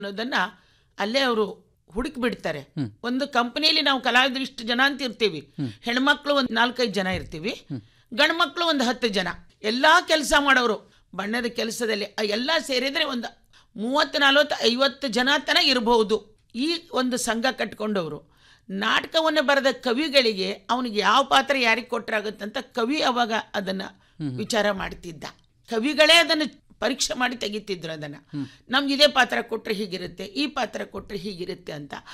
ಅನ್ನೋದನ್ನ ಅಲ್ಲೇ ಅವರು ಹುಡುಕಿ ಬಿಡ್ತಾರೆ ಒಂದು ಕಂಪನಿಯಲ್ಲಿ ನಾವು ಕಲಾವಿದರು ಇಷ್ಟು ಜನ ಅಂತ ಇರ್ತೀವಿ ಹೆಣ್ಮಕ್ಳು ಒಂದು ನಾಲ್ಕೈದು ಜನ ಇರ್ತೀವಿ ಗಂಡು ಮಕ್ಕಳು ಒಂದು ಹತ್ತು ಜನ ಎಲ್ಲಾ ಕೆಲಸ ಮಾಡೋರು ಬಣ್ಣದ ಕೆಲಸದಲ್ಲಿ ಆ ಎಲ್ಲ ಸೇರಿದ್ರೆ ಒಂದು ಮೂವತ್ತು ನಲವತ್ತು ಐವತ್ತು ಜನ ತನ ಇರಬಹುದು ಈ ಒಂದು ಸಂಘ ಕಟ್ಕೊಂಡವರು ನಾಟಕವನ್ನು ಬರೆದ ಕವಿಗಳಿಗೆ ಅವನಿಗೆ ಯಾವ ಪಾತ್ರ ಯಾರಿಗೆ ಕೊಟ್ಟರಾಗುತ್ತಂತ ಕವಿ ಅವಾಗ ಅದನ್ನ ವಿಚಾರ ಮಾಡ್ತಿದ್ದ ಕವಿಗಳೇ ಅದನ್ನು ಪರೀಕ್ಷೆ ಮಾಡಿ ತೆಗಿತಿದ್ರು ಅದನ್ನ ನಮ್ಗೆ ಇದೇ ಪಾತ್ರ ಕೊಟ್ರೆ ಹೀಗಿರುತ್ತೆ ಈ ಪಾತ್ರ ಕೊಟ್ರೆ ಹೀಗಿರುತ್ತೆ ಅಂತ